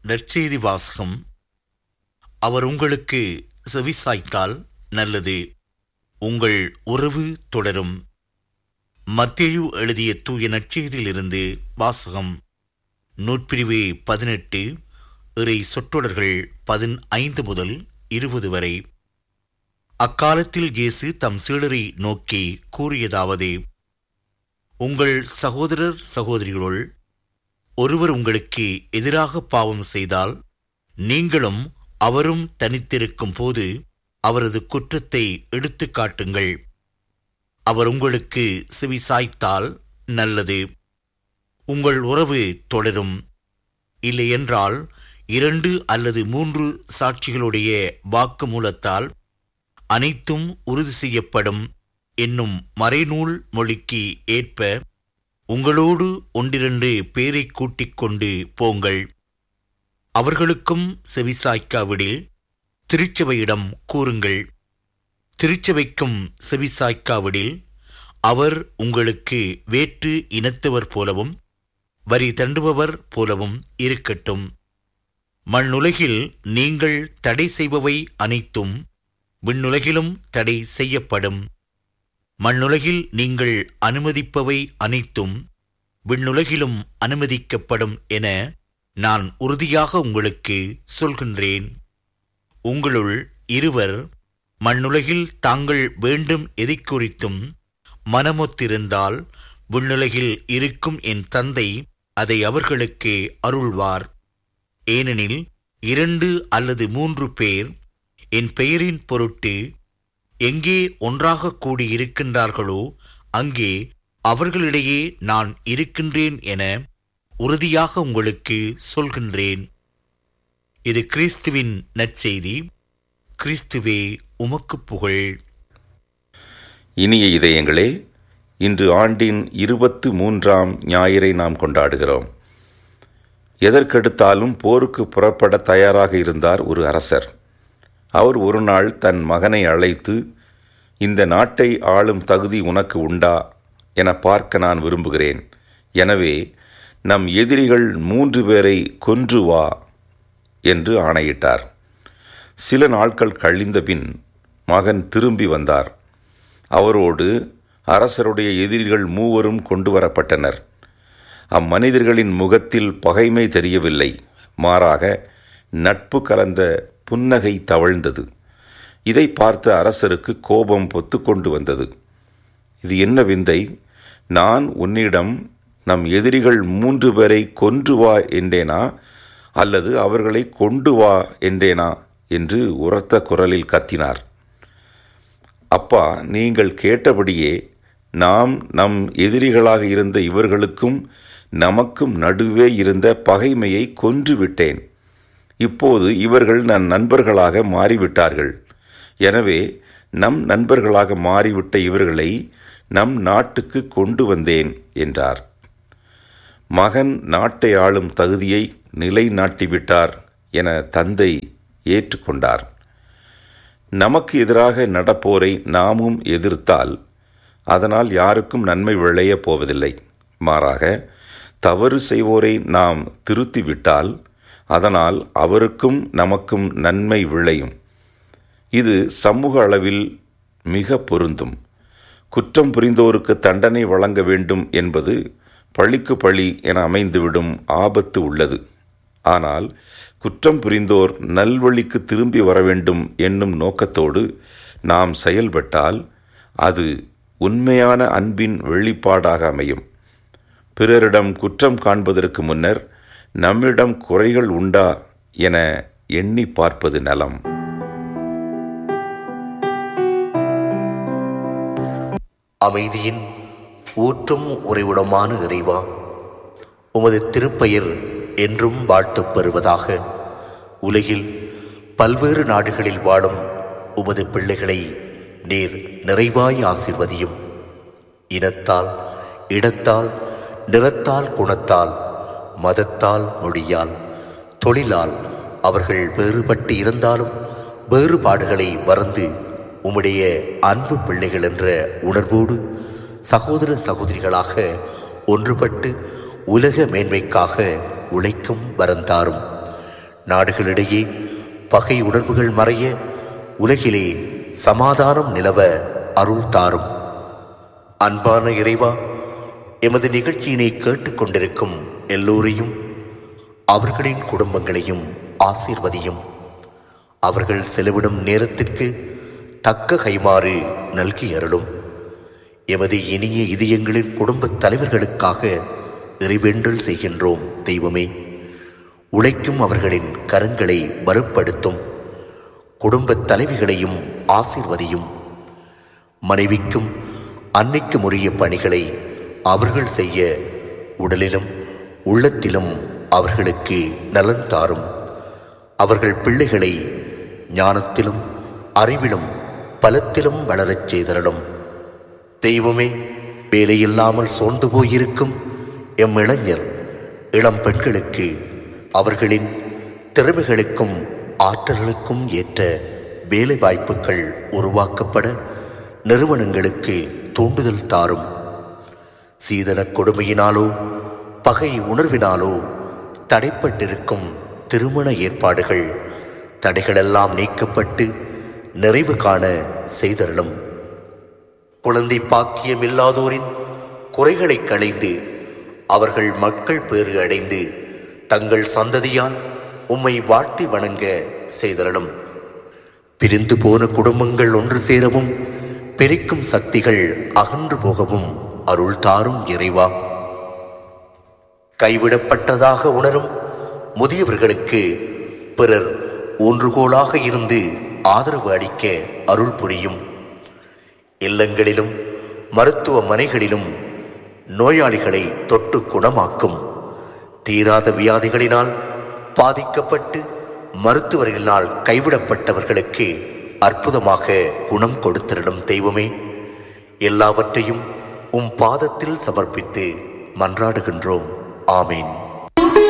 நற்செய்தி வாசகம் அவர் உங்களுக்கு செவிசாய்த்தால் நல்லது உங்கள் உறவு தொடரும் மத்தேயு எழுதிய தூய நற்செய்தியிலிருந்து வாசகம் நூற்பிரிவு பதினெட்டு இறை சொற்றொடர்கள் பதினைந்து முதல் இருபது வரை அக்காலத்தில் இயேசு தம் சீடரை நோக்கி கூறியதாவது உங்கள் சகோதரர் சகோதரிகளுள் ஒருவர் உங்களுக்கு எதிராக பாவம் செய்தால் நீங்களும் அவரும் தனித்திருக்கும் போது அவரது குற்றத்தை எடுத்துக் காட்டுங்கள் அவர் உங்களுக்கு செவிசாய்த்தால் நல்லது உங்கள் உறவு தொடரும் இல்லையென்றால் இரண்டு அல்லது மூன்று சாட்சிகளுடைய வாக்குமூலத்தால் அனைத்தும் உறுதி செய்யப்படும் என்னும் மறைநூல் மொழிக்கு ஏற்ப உங்களோடு ஒன்றிரண்டு பேரை கூட்டிக் கொண்டு போங்கள் அவர்களுக்கும் செவிசாய்க்காவிடில் திருச்சபையிடம் கூறுங்கள் திருச்சபைக்கும் செவிசாய்க்காவிடில் அவர் உங்களுக்கு வேற்று இனத்தவர் போலவும் வரி தண்டுபவர் போலவும் இருக்கட்டும் மண்ணுலகில் நீங்கள் தடை செய்பவை அனைத்தும் விண்ணுலகிலும் தடை செய்யப்படும் மண்ணுலகில் நீங்கள் அனுமதிப்பவை அனைத்தும் விண்ணுலகிலும் அனுமதிக்கப்படும் என நான் உறுதியாக உங்களுக்கு சொல்கின்றேன் உங்களுள் இருவர் மண்ணுலகில் தாங்கள் வேண்டும் எதை குறித்தும் மனமொத்திருந்தால் விண்ணுலகில் இருக்கும் என் தந்தை அதை அவர்களுக்கு அருள்வார் ஏனெனில் இரண்டு அல்லது மூன்று பேர் என் பெயரின் பொருட்டு எங்கே ஒன்றாக கூடியிருக்கின்றார்களோ அங்கே அவர்களிடையே நான் இருக்கின்றேன் என உறுதியாக உங்களுக்கு சொல்கின்றேன் இது கிறிஸ்துவின் நற்செய்தி கிறிஸ்துவே உமக்கு புகழ் இனிய இதயங்களே இன்று ஆண்டின் இருபத்து மூன்றாம் ஞாயிறை நாம் கொண்டாடுகிறோம் எதற்கெடுத்தாலும் போருக்கு புறப்பட தயாராக இருந்தார் ஒரு அரசர் அவர் ஒரு நாள் தன் மகனை அழைத்து இந்த நாட்டை ஆளும் தகுதி உனக்கு உண்டா என பார்க்க நான் விரும்புகிறேன் எனவே நம் எதிரிகள் மூன்று பேரை கொன்று வா என்று ஆணையிட்டார் சில நாட்கள் கழிந்த பின் மகன் திரும்பி வந்தார் அவரோடு அரசருடைய எதிரிகள் மூவரும் கொண்டு வரப்பட்டனர் அம்மனிதர்களின் முகத்தில் பகைமை தெரியவில்லை மாறாக நட்பு கலந்த புன்னகை தவழ்ந்தது இதை பார்த்த அரசருக்கு கோபம் பொத்துக்கொண்டு வந்தது இது என்ன விந்தை நான் உன்னிடம் நம் எதிரிகள் மூன்று பேரை கொன்று வா என்றேனா அல்லது அவர்களை கொண்டு வா என்றேனா என்று உரத்த குரலில் கத்தினார் அப்பா நீங்கள் கேட்டபடியே நாம் நம் எதிரிகளாக இருந்த இவர்களுக்கும் நமக்கும் நடுவே இருந்த பகைமையை கொன்றுவிட்டேன் இப்போது இவர்கள் நம் நண்பர்களாக மாறிவிட்டார்கள் எனவே நம் நண்பர்களாக மாறிவிட்ட இவர்களை நம் நாட்டுக்கு கொண்டு வந்தேன் என்றார் மகன் நாட்டை ஆளும் தகுதியை நிலைநாட்டிவிட்டார் என தந்தை ஏற்றுக்கொண்டார் நமக்கு எதிராக நடப்போரை நாமும் எதிர்த்தால் அதனால் யாருக்கும் நன்மை விளையப் போவதில்லை மாறாக தவறு செய்வோரை நாம் திருத்திவிட்டால் அதனால் அவருக்கும் நமக்கும் நன்மை விளையும் இது சமூக அளவில் மிக பொருந்தும் குற்றம் புரிந்தோருக்கு தண்டனை வழங்க வேண்டும் என்பது பழிக்கு பழி என அமைந்துவிடும் ஆபத்து உள்ளது ஆனால் குற்றம் புரிந்தோர் நல்வழிக்கு திரும்பி வர வேண்டும் என்னும் நோக்கத்தோடு நாம் செயல்பட்டால் அது உண்மையான அன்பின் வெளிப்பாடாக அமையும் பிறரிடம் குற்றம் காண்பதற்கு முன்னர் நம்மிடம் குறைகள் உண்டா என எண்ணி பார்ப்பது நலம் அமைதியின் ஊற்றும் உறைவிடமான இறைவா உமது திருப்பெயர் என்றும் வாழ்த்துப் பெறுவதாக உலகில் பல்வேறு நாடுகளில் வாழும் உமது பிள்ளைகளை நீர் நிறைவாய் ஆசிர்வதியும் இனத்தால் இடத்தால் நிறத்தால் குணத்தால் மதத்தால் மொழியால் தொழிலால் அவர்கள் வேறுபட்டு இருந்தாலும் வேறுபாடுகளை மறந்து உம்முடைய அன்பு பிள்ளைகள் என்ற உணர்வோடு சகோதர சகோதரிகளாக ஒன்றுபட்டு உலக மேன்மைக்காக உழைக்கும் வரந்தாரும் நாடுகளிடையே பகை உணர்வுகள் மறைய உலகிலே சமாதானம் நிலவ அருள் தாரும் அன்பான இறைவா எமது நிகழ்ச்சியினை கேட்டுக்கொண்டிருக்கும் எல்லோரையும் அவர்களின் குடும்பங்களையும் ஆசீர்வதியும் அவர்கள் செலவிடும் நேரத்திற்கு தக்க கைமாறு நல்கி அருளும் எமது இனிய இதயங்களின் குடும்பத் தலைவர்களுக்காக இறைவேண்டல் செய்கின்றோம் தெய்வமே உழைக்கும் அவர்களின் கரங்களை வலுப்படுத்தும் குடும்பத் தலைவிகளையும் ஆசீர்வதியும் மனைவிக்கும் அன்னைக்கும் உரிய பணிகளை அவர்கள் செய்ய உடலிலும் உள்ளத்திலும் அவர்களுக்கு நலன் தாரும் அவர்கள் பிள்ளைகளை ஞானத்திலும் அறிவிலும் பலத்திலும் வளரச் செய்தரலும் தெய்வமே வேலையில்லாமல் சோர்ந்து போயிருக்கும் எம் இளைஞர் இளம் பெண்களுக்கு அவர்களின் திறமைகளுக்கும் ஆற்றல்களுக்கும் ஏற்ற வேலை வாய்ப்புகள் உருவாக்கப்பட நிறுவனங்களுக்கு தூண்டுதல் தாரும் சீதன கொடுமையினாலோ பகை உணர்வினாலோ தடைப்பட்டிருக்கும் திருமண ஏற்பாடுகள் தடைகளெல்லாம் நீக்கப்பட்டு நிறைவு காண செய்தருளும் குழந்தை பாக்கியம் இல்லாதோரின் குறைகளை களைந்து அவர்கள் மக்கள் பேறு அடைந்து தங்கள் சந்ததியால் உம்மை வாழ்த்தி வணங்க செய்தருளும் பிரிந்து போன குடும்பங்கள் ஒன்று சேரவும் பிரிக்கும் சக்திகள் அகன்று போகவும் அருள் தாரும் இறைவா கைவிடப்பட்டதாக உணரும் முதியவர்களுக்கு பிறர் ஊன்றுகோலாக இருந்து ஆதரவு அளிக்க அருள் புரியும் இல்லங்களிலும் மருத்துவமனைகளிலும் நோயாளிகளை தொட்டு குணமாக்கும் தீராத வியாதிகளினால் பாதிக்கப்பட்டு மருத்துவர்களினால் கைவிடப்பட்டவர்களுக்கு அற்புதமாக குணம் கொடுத்திருடும் தெய்வமே எல்லாவற்றையும் உம் பாதத்தில் சமர்ப்பித்து மன்றாடுகின்றோம் ஆமீன்